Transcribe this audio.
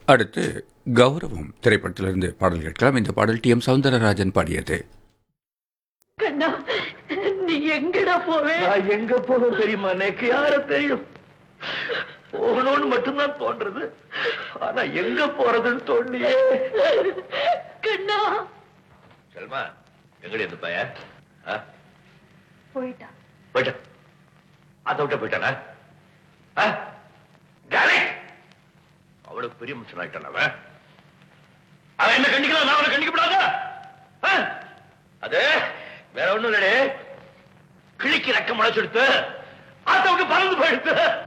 அடுத்து கௌரவம் திரைப்படத்திலிருந்து பாடல் கேட்கலாம் இந்த பாடல் டி எம் சவுந்தரராஜன் பாடியது கண்ணா நீ எங்கடா போவே நான் எங்க போகணும் தெரியுமா எனக்கு யார தெரியும் போகணும்னு மட்டும்தான் தோன்றது ஆனா எங்க போறதுன்னு தோண்டியே கண்ணா செல்மா எங்கடி இந்த பையன் ஆ? போயிட்டா போயிட்டான் அதை விட்ட போயிட்டானா ஆ? டாலே! அவ்வளவு பெரிய மனுஷன் ஆயிட்டான் அவன் அவன் என்ன கண்டிக்கலாம் நான் அவனை கண்டிக்கப்படாத ஆ? அது வேற ஒண்ணும் இல்லடே கிழிக்கு ரக்கம் முளைச்செடுத்து அதை விட்டு பறந்து போயிடுத்து